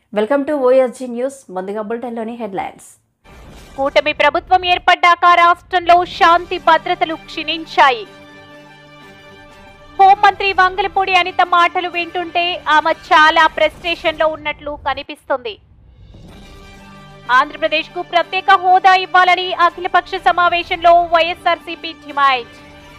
Welcome to OSG news ముందుగా బులెటిన్లోని headlines కూటమి ప్రభుత్వం ఏర్పడ్డాక రాష్ట్రంలో శాంతి భద్రతలు క్షీణించాయి హోంమంత్రి వంగలపూడి అనిత మాటలు వింటుంటే ఆమె చాలా ప్రెస్టేషన్ లో ఉన్నట్లు కనిపిస్తుంది ఆంధ్రప్రదేశ్ కు ప్రత్యేక హోదా ఇవ్వాలని అఖిలపక్ష సమావేశంలో వైఎస్ఆర్సీపీ డిమాండ్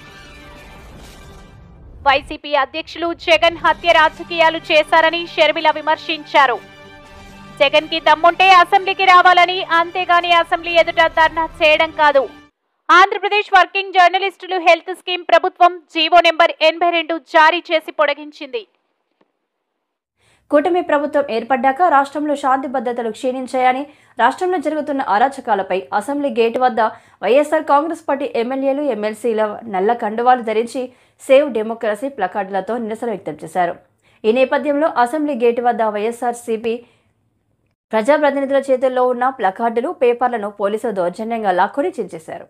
వైసీపీ అధ్యక్షులు జగన్ హత్య రాజకీయాలు చేశారని షర్మిల విమర్శించారు జగన్ కి దమ్ముంటే అసెంబ్లీకి రావాలని అంతేగాని అసెంబ్లీ ఎదుట ధర్నా చేయడం కాదు ఆంధ్రప్రదేశ్ వర్కింగ్ జర్నలిస్టులు హెల్త్ స్కీమ్ ప్రభుత్వం జీవో నెంబర్ ఎనభై రెండు జారీ చేసి పొడిగించింది కూటమి ప్రభుత్వం ఏర్పడ్డాక రాష్ట్రంలో శాంతి భద్రతలు క్షీణించాయని రాష్ట్రంలో జరుగుతున్న అరాచకాలపై అసెంబ్లీ గేటు వద్ద వైఎస్ఆర్ కాంగ్రెస్ పార్టీ ఎమ్మెల్యేలు ఎమ్మెల్సీల నల్ల కండువాలు ధరించి సేవ్ డెమోక్రసీ ప్లకార్డులతో నిరసన వ్యక్తం చేశారు ఈ నేపథ్యంలో అసెంబ్లీ గేటు వద్ద వైఎస్ఆర్ సిపి ప్రజాప్రతినిధుల చేతుల్లో ఉన్న ప్లకార్డులు పేపర్లను పోలీసులు దౌర్జన్యంగా లాక్కొని చించేశారు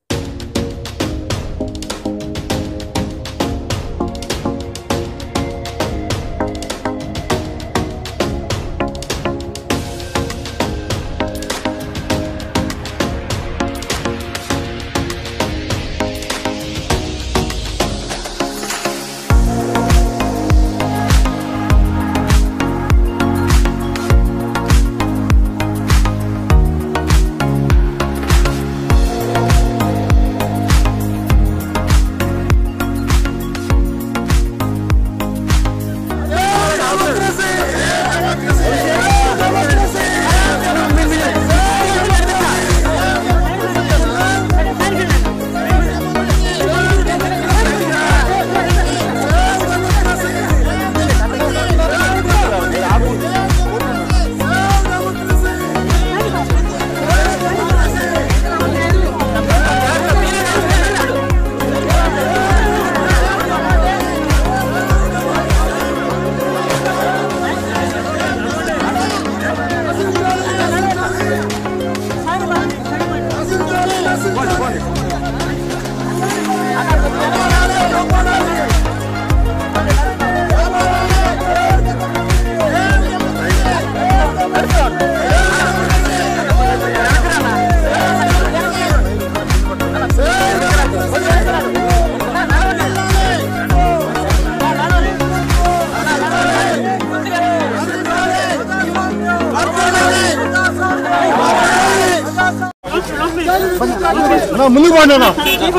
నా ముందుకు పోండి అన్న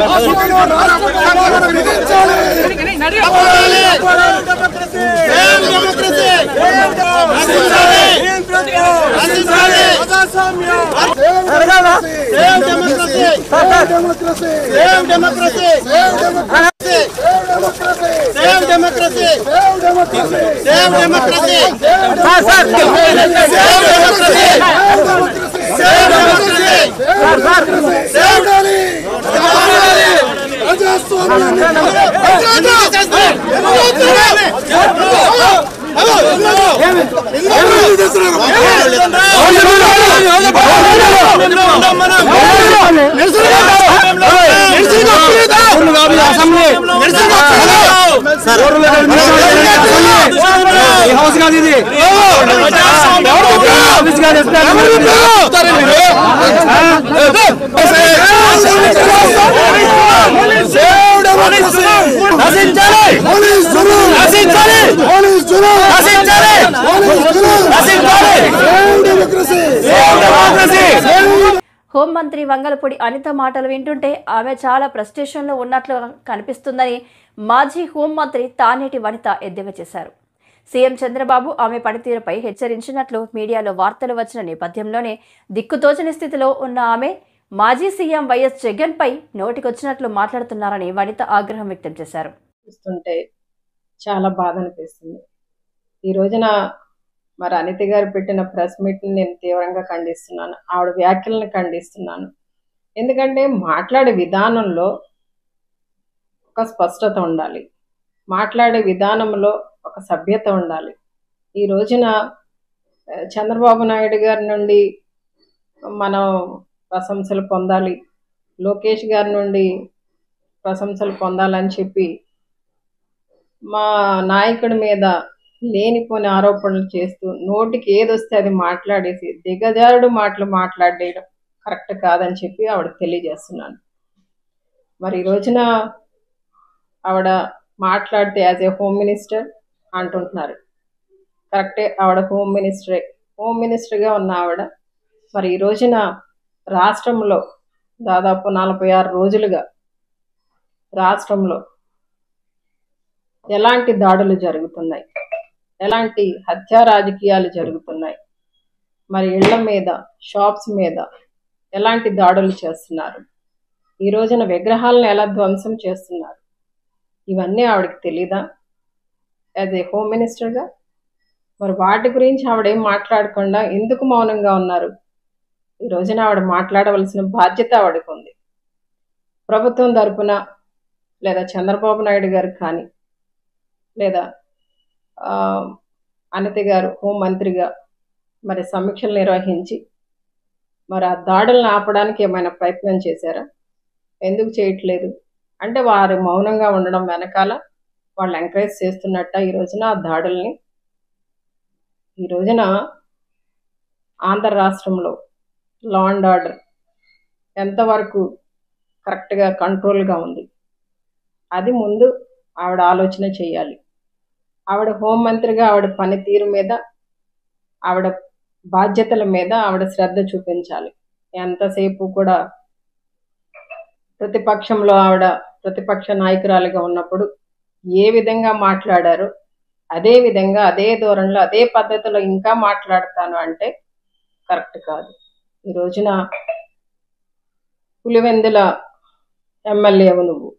ఈ హౌస్ కాదు ఇది ఆఫీస్ కాదు హోంమంత్రి వంగలపూడి అనిత మాటలు వింటుంటే ఆమె చాలా ప్రస్టేషన్లో ఉన్నట్లు కనిపిస్తుందని మాజీ హోంమంత్రి తానేటి వనిత ఎద్దేవా చేశారు సీఎం చంద్రబాబు ఆమె పనితీరుపై హెచ్చరించినట్లు మీడియాలో వార్తలు వచ్చిన నేపథ్యంలోనే దిక్కుతోచని స్థితిలో ఉన్న ఆమె మాజీ సీఎం వైఎస్ జగన్పై నోటికొచ్చినట్లు మాట్లాడుతున్నారని వనిత ఆగ్రహం వ్యక్తం చేశారు చూస్తుంటే చాలా బాధ అనిపిస్తుంది ఈ రోజున మరి అనిత గారు పెట్టిన ప్రెస్ మీట్ని నేను తీవ్రంగా ఖండిస్తున్నాను ఆవిడ వ్యాఖ్యలను ఖండిస్తున్నాను ఎందుకంటే మాట్లాడే విధానంలో ఒక స్పష్టత ఉండాలి మాట్లాడే విధానంలో ఒక సభ్యత ఉండాలి ఈ రోజున ఆ, చంద్రబాబు నాయుడు గారి నుండి మనం ప్రశంసలు పొందాలి లోకేష్ గారి నుండి ప్రశంసలు పొందాలని చెప్పి మా నాయకుడి మీద లేనిపోని ఆరోపణలు చేస్తూ నోటికి ఏదొస్తే అది మాట్లాడేసి దిగజారుడు మాటలు మాట్లాడేయడం కరెక్ట్ కాదని చెప్పి ఆవిడ తెలియజేస్తున్నాను మరి ఈ రోజున ఆవిడ మాట్లాడితే యాజ్ ఏ హోమ్ మినిస్టర్ అంటుంటున్నారు కరెక్టే ఆవిడ హోమ్ మినిస్టరే హోమ్ మినిస్టర్గా ఉన్న ఆవిడ మరి ఈ రోజున రాష్ట్రంలో దాదాపు నలభై ఆరు రోజులుగా రాష్ట్రంలో ఎలాంటి దాడులు జరుగుతున్నాయి ఎలాంటి హత్యా రాజకీయాలు జరుగుతున్నాయి మరి ఇళ్ల మీద షాప్స్ మీద ఎలాంటి దాడులు చేస్తున్నారు ఈ రోజున విగ్రహాలను ఎలా ధ్వంసం చేస్తున్నారు ఇవన్నీ ఆవిడకి తెలీదా యాజ్ ఏ హోమ్ మినిస్టర్గా మరి వాటి గురించి ఆవిడ ఏం మాట్లాడకుండా ఎందుకు మౌనంగా ఉన్నారు ఈ రోజున ఆవిడ మాట్లాడవలసిన బాధ్యత ఆవిడకు ఉంది ప్రభుత్వం తరపున లేదా చంద్రబాబు నాయుడు గారు కానీ లేదా ఆ, అనిత గారు హోంమంత్రిగా మరి సమీక్షలు నిర్వహించి మరి ఆ దాడులను ఆపడానికి ఏమైనా ప్రయత్నం చేశారా ఎందుకు చేయట్లేదు అంటే వారు మౌనంగా ఉండడం వెనకాల వాళ్ళు ఎంకరేజ్ చేస్తున్నట్ట ఈ రోజున ఆ దాడుల్ని ఈ రోజున ఆంధ్ర రాష్ట్రంలో లా అండ్ ఆర్డర్ ఎంతవరకు కరెక్ట్గా కంట్రోల్గా ఉంది అది ముందు ఆవిడ ఆలోచన చేయాలి ఆవిడ హోంమంత్రిగా ఆవిడ పనితీరు మీద ఆవిడ బాధ్యతల మీద ఆవిడ శ్రద్ధ చూపించాలి ఎంతసేపు కూడా ప్రతిపక్షంలో ఆవిడ ప్రతిపక్ష నాయకురాలిగా ఉన్నప్పుడు ఏ విధంగా మాట్లాడారో అదే విధంగా అదే ధోరణిలో అదే పద్ధతిలో ఇంకా మాట్లాడతాను అంటే కరెక్ట్ కాదు ఈ రోజున పులివెందుల ఎమ్మెల్యేవు నువ్వు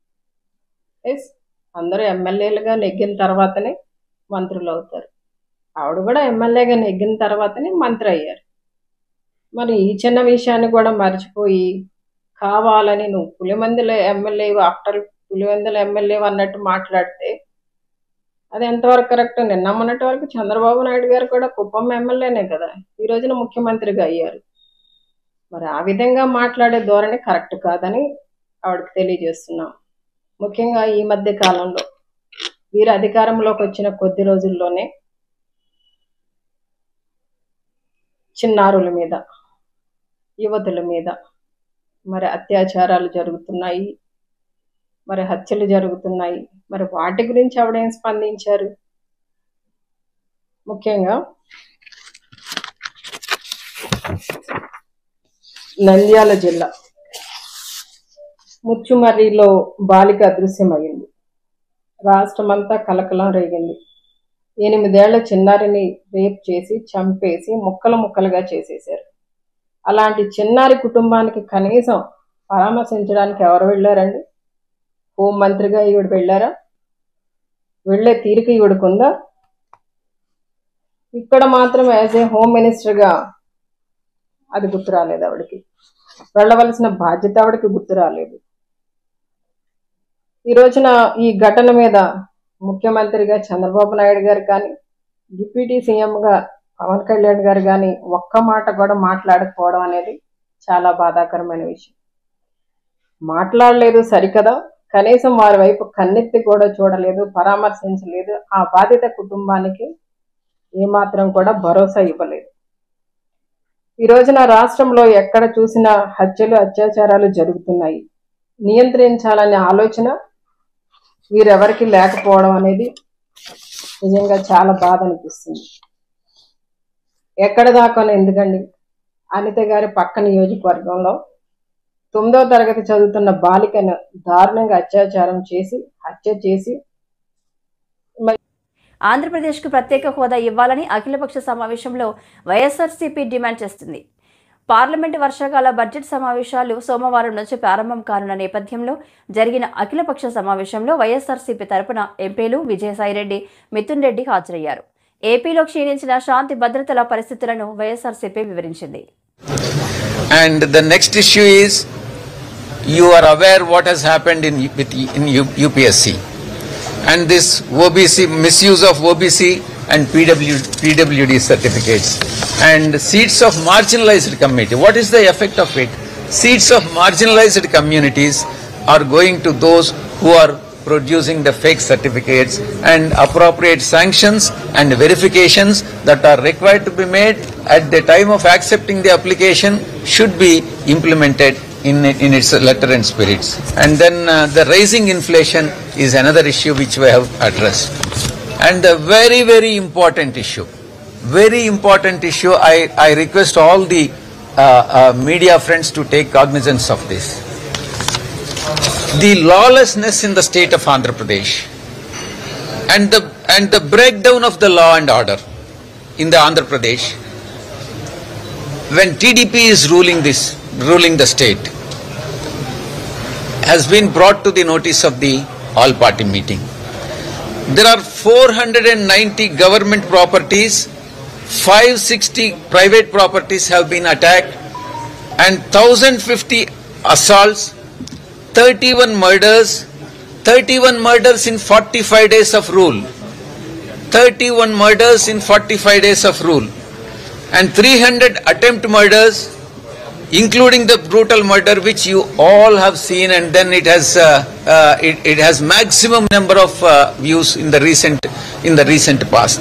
ఎస్ అందరూ ఎమ్మెల్యేలుగా నెగ్గిన తర్వాతనే మంత్రులు అవుతారు ఆవిడ కూడా ఎమ్మెల్యేగా నెగ్గిన తర్వాతనే మంత్రి అయ్యారు మరి ఈ చిన్న విషయాన్ని కూడా మర్చిపోయి కావాలని నువ్వు Pulivendula MLA after Pulivendula MLA అన్నట్టు మాట్లాడితే అది ఎంతవరకు కరెక్ట్ నిన్న మొన్నటి వరకు చంద్రబాబు నాయుడు గారు కూడా కుప్పం ఎమ్మెల్యేనే కదా ఈ రోజున ముఖ్యమంత్రిగా అయ్యారు మరి ఆ విధంగా మాట్లాడే ధోరణి కరెక్ట్ కాదని ఆవిడకి తెలియజేస్తున్నాం ముఖ్యంగా ఈ మధ్య కాలంలో వీరు అధికారంలోకి వచ్చిన కొద్ది రోజుల్లోనే చిన్నారుల మీద యువతుల మీద మరి అత్యాచారాలు జరుగుతున్నాయి మరి హత్యలు జరుగుతున్నాయి మరి వాటి గురించి ఆవిడేం స్పందించారు ముఖ్యంగా నంద్యాల జిల్లా ముచ్చుమర్రిలో బాలిక అదృశ్యమైంది రాష్ట్రమంతా కలకలం రేగింది ఎనిమిదేళ్ల చిన్నారిని రేప్ చేసి చంపేసి ముక్కలు ముక్కలుగా చేసేశారు అలాంటి చిన్నారి కుటుంబానికి కనీసం పరామర్శించడానికి ఎవరు వెళ్ళారండి హోం మంత్రిగా ఈవిడ వెళ్ళారా వెళ్ళే తీరిక ఈవిడకుందా ఇక్కడ మాత్రం యాజ్ ఏ హోమ్ మినిస్టర్గా అది గుర్తు రాలేదు ఆవిడకి వెళ్ళవలసిన బాధ్యత ఆవిడకి గుర్తు రాలేదు ఈ రోజున ఈ ఘటన మీద ముఖ్యమంత్రిగా చంద్రబాబు నాయుడు గారు కానీ డిప్యూటీ సీఎంగా పవన్ కళ్యాణ్ గారు కానీ ఒక్క మాట కూడా మాట్లాడకపోవడం అనేది చాలా బాధాకరమైన విషయం మాట్లాడలేదు సరికదా కనీసం వారి వైపు కన్నెత్తి కూడా చూడలేదు పరామర్శించలేదు ఆ బాధిత కుటుంబానికి ఏమాత్రం కూడా భరోసా ఇవ్వలేదు ఈ రోజున రాష్ట్రంలో ఎక్కడ చూసినా హత్యలు అత్యాచారాలు జరుగుతున్నాయి నియంత్రించాలనే ఆలోచన వీరెవరికి లేకపోవడం అనేది నిజంగా చాలా బాధ అనిపిస్తుంది ఎక్కడ దాకా ఎందుకండి అనిత గారి పక్క నియోజకవర్గంలో తొమ్మిదో తరగతి చదువుతున్న బాలికను దారుణంగా అత్యాచారం చేసి హత్య చేసి ఆంధ్రప్రదేశ్కు ప్రత్యేక హోదా ఇవ్వాలని అఖిలపక్ష సమావేశంలో వైఎస్ఆర్సీపీ డిమాండ్ చేస్తుంది పార్లమెంటు వర్షాకాల బడ్జెట్ సమావేశాలు సోమవారం నుంచి ప్రారంభం కానున్న నేపథ్యంలో జరిగిన అఖిలపక్ష సమావేశంలో వైఎస్ఆర్సీపీ తరపున ఎంపీలు విజయసాయిరెడ్డి మిథున్ రెడ్డి హాజరయ్యారు ఏపీలో క్షీణించిన శాంతి భద్రతల పరిస్థితులను వైఎస్ఆర్సీపీ వివరించింది And the next issue is you are aware what has happened in, with, in U- UPSC and this OBC misuse of OBC and PW, PWD certificates and seats of marginalized community. What is the effect of it? Seats of marginalized communities are going to those who are producing the fake certificates and appropriate sanctions and verifications that are required to be made at the time of accepting the application should be implemented in, in its letter and spirits. And then uh, the rising inflation is another issue which we have addressed. And a very, very important issue, very important issue, I, I request all the uh, uh, media friends to take cognizance of this. The lawlessness in the state of Andhra Pradesh and the, and the breakdown of the law and order in the Andhra Pradesh when TDP is ruling this, ruling the state, has been brought to the notice of the all party meeting. There are 490 government properties, 560 private properties have been attacked, and 1050 assaults, 31 murders, 31 murders in 45 days of rule. 31 murders in 45 days of rule. And 300 attempt murders, including the brutal murder which you all have seen and then it has uh, uh, it, it has maximum number of uh, views in the recent in the recent past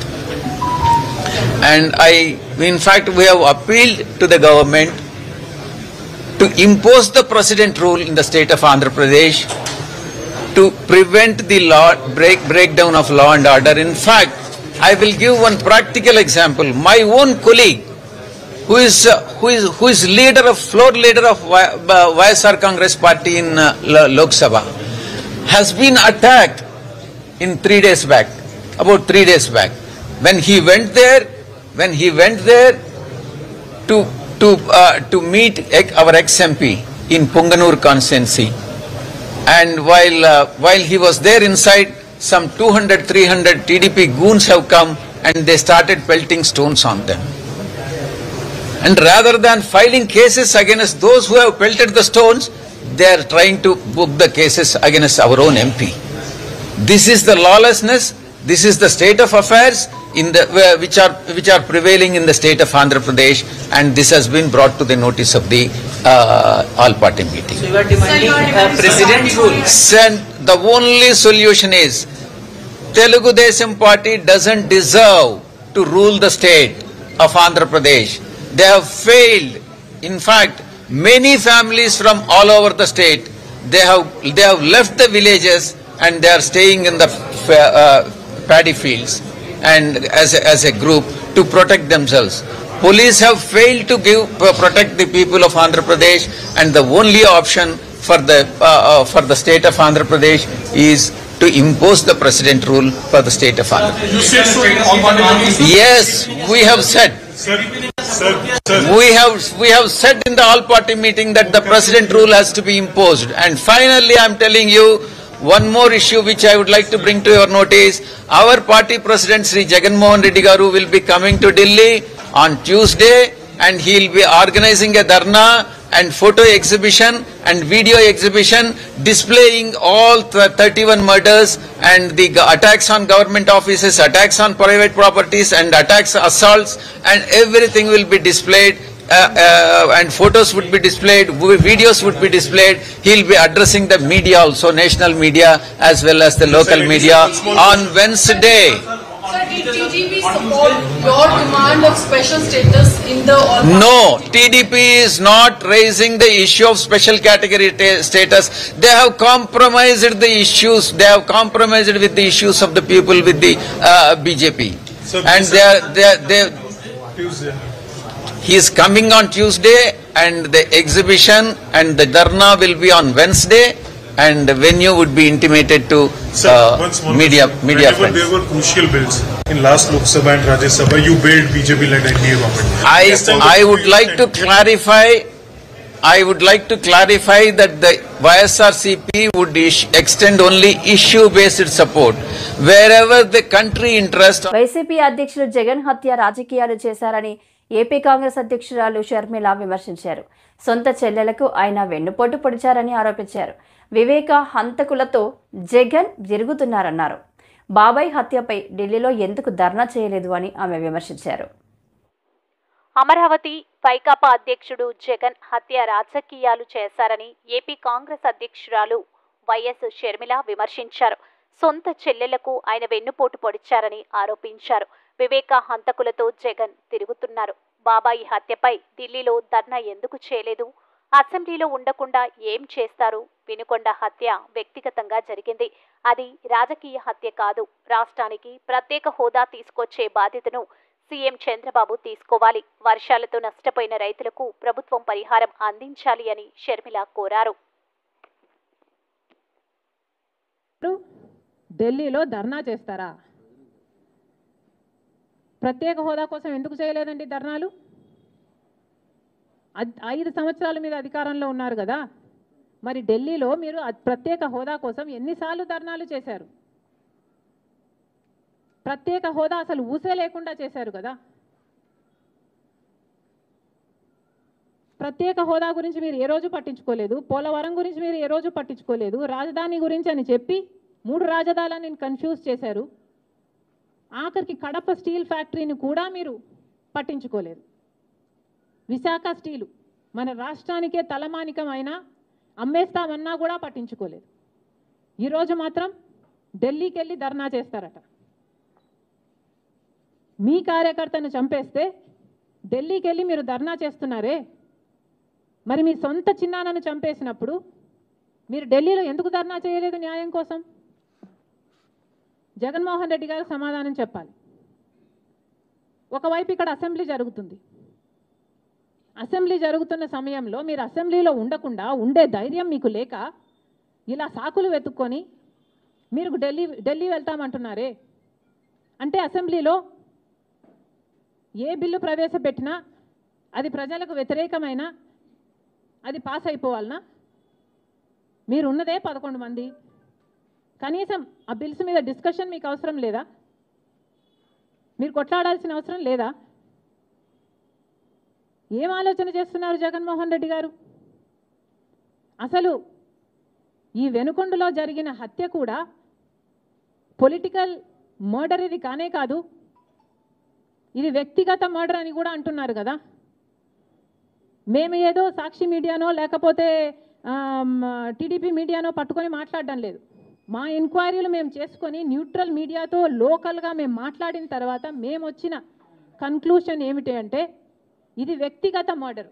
and i in fact we have appealed to the government to impose the precedent rule in the state of andhra pradesh to prevent the law break breakdown of law and order in fact i will give one practical example my own colleague who is uh, who is who is leader of floor leader of Y- uh, YSR Congress party in uh, Lo- Lok Sabha has been attacked in 3 days back about 3 days back when he went there when he went there to to uh, to meet ex- our ex MP in Punganur constituency and while uh, while he was there inside some 200 300 TDP goons have come and they started pelting stones on them and rather than filing cases against those who have pelted the stones, they are trying to book the cases against our own MP. This is the lawlessness, this is the state of affairs in the, where- which, are, which are prevailing in the state of Andhra Pradesh and this has been brought to the notice of the uh, all-party meeting. So you are demanding a president rule. Send, the only solution is Telugu Desam party doesn't deserve to rule the state of Andhra Pradesh. They have failed. In fact, many families from all over the state, they have, they have left the villages and they are staying in the fa- uh, paddy fields and as a, as a group to protect themselves. Police have failed to give, uh, protect the people of Andhra Pradesh and the only option for the, uh, uh, for the state of Andhra Pradesh is to impose the president rule for the state of Andhra Pradesh. You said so in all party meetings. Yes, we have said, Sir, sir, sir. we have, we have said in the all-party meeting that the president rule has to be imposed. And finally, I'm telling you, one more issue which I would like to bring to your notice. Our party president, Sri Jagan Mohan Reddy Garu, will be coming to Delhi on Tuesday and he'll be organizing a dharna and photo exhibition and video exhibition displaying all th- 31 murders and the go- attacks on government offices, attacks on private properties and attacks, assaults and everything will be displayed uh, uh, and photos would be displayed, v- videos would be displayed. He'll be addressing the media also, national media as well as the local media on Wednesday. Sir, did TGP support your demand of special status in the all No, TDP is not raising the issue of special category ta- status. They have compromised the issues. They have compromised with the issues of the people with the uh, BJP. Sir, And sir. they are, they are, they Tuesday. he is coming on Tuesday and the exhibition and the dharna will be on Wednesday and the venue would be intimated to Sir, uh, one small media, question. media Whenever friends. there were crucial bills in last Lok Sabha and Rajya Sabha, you bailed BJP-led NDA government. I, This time I the would like to clarify, I would like to clarify that the YSRCP would ish- extend only issue-based support. Wherever the country interest YCP అధ్యక్షులు జగన్ హత్య రాజకీయాలు చేశారని AP Congress అధ్యక్షురాలు షర్మిల విమర్శించారు సొంత చెల్లెలకు ఆయన వెన్నుపోటు పొడిచారని ఆరోపించారు వివేక హంతకులతో జగన్ తిరుగుతున్నారన్నారు బాబాయ్ హత్యపై ఢిల్లీలో ఎందుకు ధర్నా చేయలేదు అని ఆమె విమర్శించారు అమరావతి వైకాపా అధ్యక్షుడు జగన్ హత్య రాజకీయాలు చేశారని ఏపీ కాంగ్రెస్ అధ్యక్షురాలు వైఎస్ షర్మిల విమర్శించారు సొంత చెల్లెలకు ఆయన వెన్నుపోటు పొడిచారని ఆరోపించారు వివేక హంతకులతో జగన్ తిరుగుతున్నారు బాబాయి హత్యపై ఢిల్లీలో ధర్నా ఎందుకు చేయలేదు అసెంబ్లీలో ఉండకుండా ఏం చేస్తారు వినుకొండ హత్య వ్యక్తిగతంగా జరిగింది అది రాజకీయ హత్య కాదు రాష్ట్రానికి ప్రత్యేక హోదా తీసుకొచ్చే బాధ్యతను సీఎం చంద్రబాబు తీసుకోవాలి వర్షాలతో నష్టపోయిన రైతులకు ప్రభుత్వం పరిహారం అందించాలి అని షర్మిల కోరారు ఢిల్లీలో ధర్నా చేస్తారా ప్రత్యేక హోదా కోసం ఎందుకు చేయలేదండి ధర్నాలు అద్- ఐదు సంవత్సరాల మీద అధికారంలో ఉన్నారు కదా మరి ఢిల్లీలో మీరు అద్- ప్రత్యేక హోదా కోసం ఎన్నిసార్లు ధర్నాలు చేశారు ప్రత్యేక హోదా అసలు ఊసే లేకుండా చేశారు కదా ప్రత్యేక హోదా గురించి మీరు ఏ రోజు పట్టించుకోలేదు పోలవరం గురించి మీరు ఏ రోజు పట్టించుకోలేదు రాజధాని గురించి అని చెప్పి మూడు రాజధానులను కన్ఫ్యూజ్ చేశారు ఆఖరికి కడప స్టీల్ ఫ్యాక్టరీని కూడా మీరు పట్టించుకోలేదు విశాఖ స్టీలు మన రాష్ట్రానికే తలమానికమైన అమ్మేస్తామన్నా కూడా పట్టించుకోలేదు ఈరోజు మాత్రం ఢిల్లీకి వెళ్ళి ధర్నా చేస్తారట మీ కార్యకర్తను చంపేస్తే ఢిల్లీకి వెళ్ళి మీరు ధర్నా చేస్తున్నారే మరి మీ సొంత చిన్నాన్నను చంపేసినప్పుడు మీరు ఢిల్లీలో ఎందుకు ధర్నా చేయలేదు న్యాయం కోసం జగన్మోహన్ రెడ్డి గారు సమాధానం చెప్పాలి ఒకవైపు ఇక్కడ అసెంబ్లీ జరుగుతుంది అసెంబ్లీ జరుగుతున్న సమయంలో మీరు అసెంబ్లీలో ఉండకుండా ఉండే ధైర్యం మీకు లేక ఇలా సాకులు వెతుక్కొని మీరు ఢిల్లీ ఢిల్లీ వెళ్తామంటున్నారే అంటే అసెంబ్లీలో ఏ బిల్లు ప్రవేశపెట్టినా అది ప్రజలకు వ్యతిరేకమైన అది పాస్ అయిపోవాలనా మీరు ఉన్నదే పదకొండు మంది కనీసం ఆ బిల్స్ మీద డిస్కషన్ మీకు అవసరం లేదా మీరు కొట్లాడాల్సిన అవసరం లేదా ఏం ఆలోచన చేస్తున్నారు జగన్మోహన్ రెడ్డి గారు అసలు ఈ వెనుకొండలో జరిగిన హత్య కూడా పొలిటికల్ మర్డర్ ఇది కానే కాదు ఇది వ్యక్తిగత మర్డర్ అని కూడా అంటున్నారు కదా మేము ఏదో సాక్షి మీడియానో లేకపోతే టీడీపీ మీడియానో పట్టుకొని మాట్లాడడం లేదు మా ఎంక్వైరీలు మేము చేసుకొని న్యూట్రల్ మీడియాతో లోకల్గా మేము మాట్లాడిన తర్వాత మేము వచ్చిన కన్క్లూషన్ ఏమిటి అంటే ఇది వ్యక్తిగత మర్డర్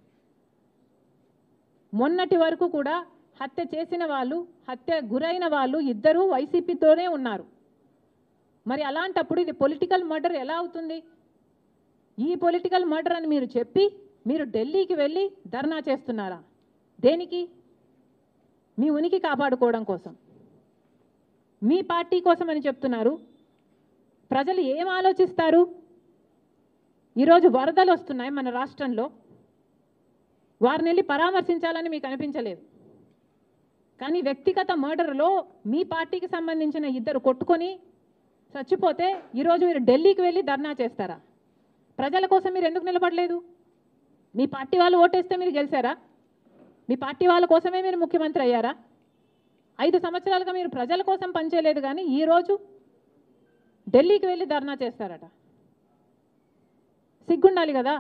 మొన్నటి వరకు కూడా హత్య చేసిన వాళ్ళు హత్య గురైన వాళ్ళు ఇద్దరూ వైసీపీతోనే ఉన్నారు మరి అలాంటప్పుడు ఇది పొలిటికల్ మర్డర్ ఎలా అవుతుంది ఈ పొలిటికల్ మర్డర్ అని మీరు చెప్పి మీరు ఢిల్లీకి వెళ్ళి ధర్నా చేస్తున్నారా దేనికి మీ ఉనికి కాపాడుకోవడం కోసం మీ పార్టీ కోసం అని చెప్తున్నారు ప్రజలు ఏం ఆలోచిస్తారు ఈరోజు వరదలు వస్తున్నాయి మన రాష్ట్రంలో వారిని వెళ్ళి పరామర్శించాలని మీకు అనిపించలేదు కానీ వ్యక్తిగత మర్డర్లో మీ పార్టీకి సంబంధించిన ఇద్దరు కొట్టుకొని చచ్చిపోతే ఈరోజు మీరు ఢిల్లీకి వెళ్ళి ధర్నా చేస్తారా ప్రజల కోసం మీరు ఎందుకు నిలబడలేదు మీ పార్టీ వాళ్ళు ఓటేస్తే మీరు గెలిచారా మీ పార్టీ వాళ్ళ కోసమే మీరు ముఖ్యమంత్రి అయ్యారా ఐదు సంవత్సరాలుగా మీరు ప్రజల కోసం పనిచేయలేదు కానీ ఈరోజు ఢిల్లీకి వెళ్ళి ధర్నా చేస్తారట సిగ్గుండాలి కదా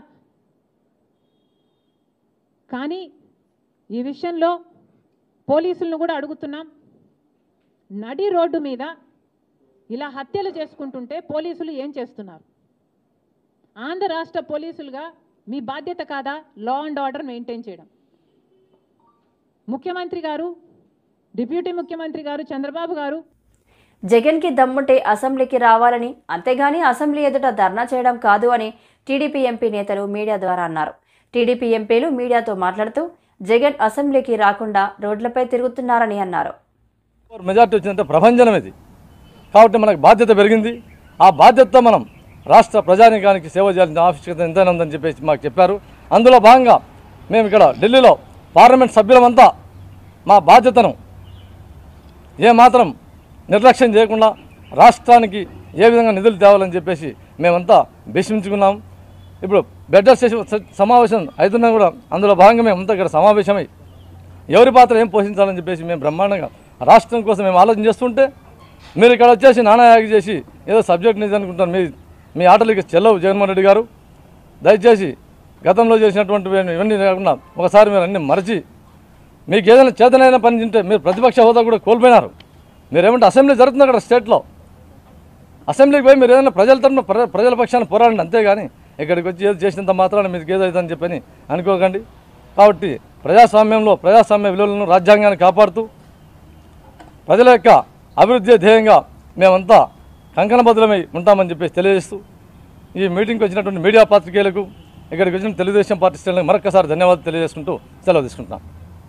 కానీ ఈ విషయంలో పోలీసులను కూడా అడుగుతున్నాం నడి రోడ్డు మీద ఇలా హత్యలు చేసుకుంటుంటే పోలీసులు ఏం చేస్తున్నారు ఆంధ్ర రాష్ట్ర పోలీసులుగా మీ బాధ్యత కాదా లా అండ్ ఆర్డర్ మెయింటైన్ చేయడం ముఖ్యమంత్రి గారు డిప్యూటీ ముఖ్యమంత్రి గారు చంద్రబాబు గారు జగన్కి దమ్ముంటే అసెంబ్లీకి రావాలని అంతేగాని అసెంబ్లీ ఎదుట ధర్నా చేయడం కాదు అని టీడీపీ ఎంపీ నేతలు మీడియా ద్వారా అన్నారు టీడీపీ ఎంపీలు మీడియాతో మాట్లాడుతూ జగన్ అసెంబ్లీకి రాకుండా రోడ్లపై తిరుగుతున్నారని అన్నారు మెజార్టీ వచ్చిందంటే ప్రభంజనం ఇది కాబట్టి మనకు బాధ్యత పెరిగింది ఆ బాధ్యతతో మనం రాష్ట్ర ప్రజానికానికి సేవ చేయాల్సిన ఆవశ్యకత ఎంతైనా ఉందని చెప్పేసి మాకు చెప్పారు అందులో భాగంగా మేము ఇక్కడ ఢిల్లీలో పార్లమెంట్ సభ్యులమంతా మా బాధ్యతను ఏమాత్రం నిర్లక్ష్యం చేయకుండా రాష్ట్రానికి ఏ విధంగా నిధులు తేవాలని చెప్పేసి మేమంతా భీష్మించుకున్నాం ఇప్పుడు బెడ్డర్ సెషన్ సమావేశం అవుతున్నా కూడా అందులో భాగంగా మేమంతా ఇక్కడ సమావేశమై ఎవరి పాత్ర ఏం పోషించాలని చెప్పేసి మేము బ్రహ్మాండంగా రాష్ట్రం కోసం మేము ఆలోచన చేస్తుంటే మీరు ఇక్కడ వచ్చేసి నానాయాగి చేసి ఏదో సబ్జెక్ట్ నిధి అనుకుంటారు మీ మీ ఆటలు ఇక చెల్లవు జగన్మోహన్ రెడ్డి గారు దయచేసి గతంలో చేసినటువంటి ఇవన్నీ కాకుండా ఒకసారి మీరు అన్ని మరచి మీకు ఏదైనా చేతనైన పని తింటే మీరు ప్రతిపక్ష హోదా కూడా కోల్పోయినారు మీరేమంటే అసెంబ్లీ జరుగుతుంది అక్కడ స్టేట్లో అసెంబ్లీకి పోయి మీరు ఏదైనా ప్రజల తరఫున ప్ర- ప్రజల పక్షాన పోరాడండి అంతేగాని ఇక్కడికి వచ్చి ఏదో చేసినంత మాత్రాన మీకు ఏదో అవుతుందని చెప్పని అనుకోకండి కాబట్టి ప్రజాస్వామ్యంలో ప్రజాస్వామ్య విలువలను రాజ్యాంగాన్ని కాపాడుతూ ప్రజల యొక్క అభివృద్ధి ధ్యేయంగా మేమంతా కంకణబద్ధులమై ఉంటామని చెప్పేసి తెలియజేస్తూ ఈ మీటింగ్కి వచ్చినటువంటి మీడియా పాత్రికేయులకు ఇక్కడికి వచ్చిన తెలుగుదేశం పార్టీ శ్రేణులకు మరొకసారి ధన్యవాదాలు తెలియజేసుకుంటూ సెలవు తీసుకుంటున్నాం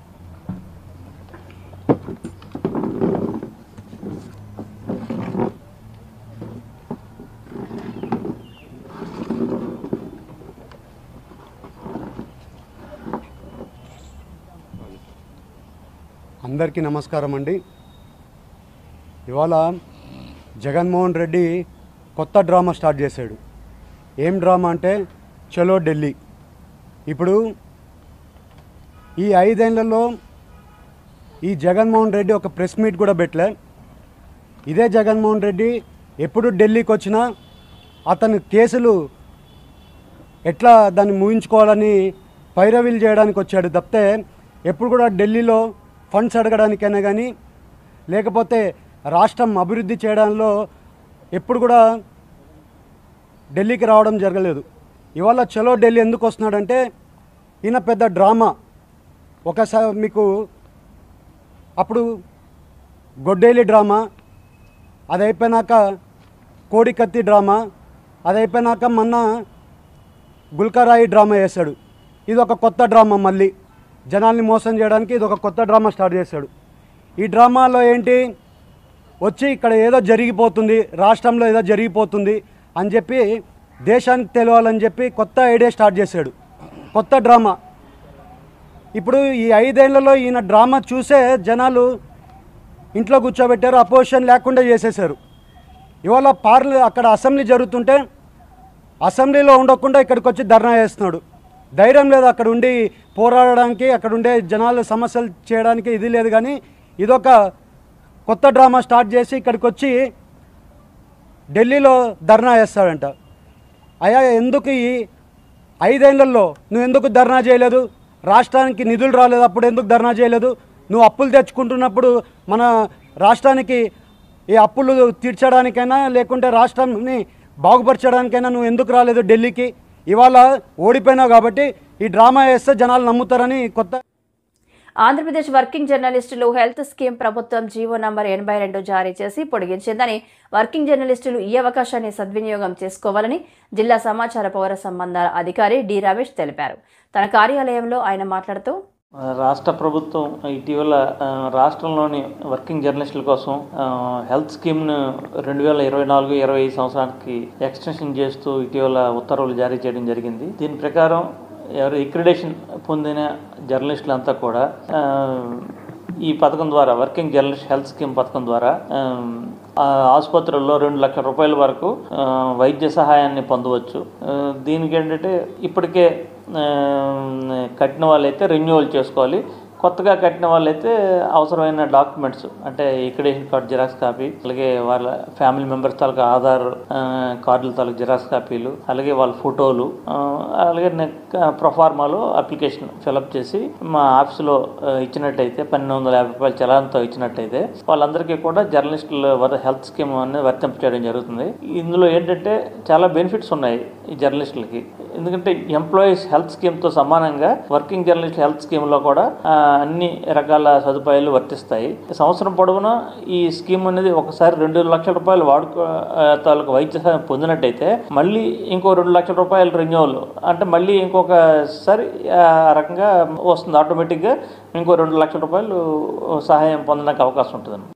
అందరికీ నమస్కారం అండి ఇవాళ జగన్మోహన్ రెడ్డి కొత్త డ్రామా స్టార్ట్ చేశాడు ఏం డ్రామా అంటే చలో ఢిల్లీ ఇప్పుడు ఈ ఐదేళ్లలో ఈ జగన్మోహన్ రెడ్డి ఒక ప్రెస్ మీట్ కూడా పెట్టలే ఇదే జగన్మోహన్ రెడ్డి ఎప్పుడు ఢిల్లీకి వచ్చినా అతను కేసులు ఎట్లా దాన్ని ముగించుకోవాలని పైరవీలు చేయడానికి వచ్చాడు తప్పితే ఎప్పుడు కూడా ఢిల్లీలో ఫండ్స్ అడగడానికైనా కానీ లేకపోతే రాష్ట్రం అభివృద్ధి చేయడంలో ఎప్పుడు కూడా ఢిల్లీకి రావడం జరగలేదు ఇవాళ చలో ఢిల్లీ ఎందుకు వస్తున్నాడంటే ఈయన పెద్ద డ్రామా ఒకసారి మీకు అప్పుడు గొడ్డేలి డ్రామా అది అయిపోయినాక కోడికత్తి డ్రామా అది అయిపోయినాక మొన్న గుల్కరాయి డ్రామా వేశాడు ఇది ఒక కొత్త డ్రామా మళ్ళీ జనాల్ని మోసం చేయడానికి ఇది ఒక కొత్త డ్రామా స్టార్ట్ చేశాడు ఈ డ్రామాలో ఏంటి వచ్చి ఇక్కడ ఏదో జరిగిపోతుంది రాష్ట్రంలో ఏదో జరిగిపోతుంది అని చెప్పి దేశానికి తెలియాలని చెప్పి కొత్త ఐడియా స్టార్ట్ చేశాడు కొత్త డ్రామా ఇప్పుడు ఈ ఐదేళ్లలో ఈయన డ్రామా చూసే జనాలు ఇంట్లో కూర్చోబెట్టారు అపోజిషన్ లేకుండా చేసేశారు ఇవాళ పార్ల అక్కడ అసెంబ్లీ జరుగుతుంటే అసెంబ్లీలో ఉండకుండా ఇక్కడికి వచ్చి ధర్నా చేస్తున్నాడు ధైర్యం లేదు అక్కడ ఉండి పోరాడడానికి అక్కడ ఉండే జనాల సమస్యలు చేయడానికి ఇది లేదు కానీ ఇదొక కొత్త డ్రామా స్టార్ట్ చేసి ఇక్కడికి వచ్చి ఢిల్లీలో ధర్నా చేస్తాడంట అయ్యా ఎందుకు ఈ ఐదేళ్లలో నువ్వు ఎందుకు ధర్నా చేయలేదు రాష్ట్రానికి నిధులు రాలేదు అప్పుడు ఎందుకు ధర్నా చేయలేదు నువ్వు అప్పులు తెచ్చుకుంటున్నప్పుడు మన రాష్ట్రానికి ఈ అప్పులు తీర్చడానికైనా లేకుంటే రాష్ట్రాన్ని బాగుపరచడానికైనా నువ్వు ఎందుకు రాలేదు ఢిల్లీకి ఇవాళ ఓడిపోయినావు కాబట్టి ఈ డ్రామా వేస్తే జనాలు నమ్ముతారని కొత్త ఆంధ్రప్రదేశ్ వర్కింగ్ జర్నలిస్టులు హెల్త్ స్కీమ్ ప్రభుత్వం జీవో నంబర్ ఎనభై రెండు జారీ చేసి పొడిగించిందని వర్కింగ్ జర్నలిస్టులు ఈ అవకాశాన్ని సద్వినియోగం చేసుకోవాలని జిల్లా సమాచార పౌర సంబంధాల అధికారి డి రమేష్ తెలిపారు తన కార్యాలయంలో ఆయన మాట్లాడుతూ రాష్ట్ర ప్రభుత్వం ఇటీవల ఆ, రాష్ట్రంలోని వర్కింగ్ జర్నలిస్టుల కోసం ఆ, హెల్త్ స్కీమ్ను రెండు వేల ఇరవై నాలుగు ఇరవై ఐదు సంవత్సరానికి ఎక్స్టెన్షన్ చేస్తూ ఇటీవల ఉత్తర్వులు జారీ చేయడం జరిగింది దీని ప్రకారం ఎవరు ఎక్రిడేషన్ పొందిన జర్నలిస్టులంతా కూడా ఆ, ఈ పథకం ద్వారా వర్కింగ్ జర్నలిస్ట్ హెల్త్ స్కీమ్ పథకం ద్వారా ఆ, ఆ ఆసుపత్రుల్లో రెండు లక్షల రూపాయల వరకు ఆ, వైద్య సహాయాన్ని పొందవచ్చు ఆ, దీనికి ఏంటంటే ఇప్పటికే ఆ, కట్టిన వాళ్ళైతే రెన్యువల్ చేసుకోవాలి కొత్తగా కట్టిన వాళ్ళైతే అవసరమైన డాక్యుమెంట్స్ అంటే ఎక్రిడేషన్ కార్డ్ జిరాక్స్ కాపీ అలాగే వాళ్ళ ఫ్యామిలీ మెంబర్స్ తాలూకు ఆధార్ ఆ, కార్డుల తాలూకు జిరాక్స్ కాపీలు అలాగే వాళ్ళ ఫోటోలు ఆ, అలాగే ప్రొఫార్మాలో అప్లికేషన్ ఫిలప్ చేసి మా ఆఫీసులో ఆ, ఇచ్చినట్టయితే పన్నెండు వందల యాభై రూపాయల చలాన్తో ఇచ్చినట్టయితే వాళ్ళందరికీ కూడా జర్నలిస్టుల వర్ హెల్త్ స్కీమ్ అనేది వర్తింప చేయడం జరుగుతుంది ఇందులో ఏంటంటే చాలా బెనిఫిట్స్ ఉన్నాయి ఈ జర్నలిస్టులకి ఎందుకంటే ఎంప్లాయీస్ హెల్త్ స్కీమ్తో సమానంగా వర్కింగ్ జర్నలిస్ట్ హెల్త్ స్కీమ్లో కూడా ఆ, అన్ని రకాల సదుపాయాలు వర్తిస్తాయి సంవత్సరం పొడవునా ఈ స్కీమ్ అనేది ఒకసారి రెండు లక్షల రూపాయలు వాడుకో ఆ, తాలూకు వైద్య సహాయం పొందినట్టయితే మళ్ళీ ఇంకో రెండు లక్షల రూపాయలు రెన్యువల్ అంటే మళ్ళీ ఇంకొకసారి ఆ రకంగా వస్తుంది ఆటోమేటిక్గా ఇంకో రెండు లక్షల రూపాయలు సహాయం పొందడానికి అవకాశం ఉంటుంది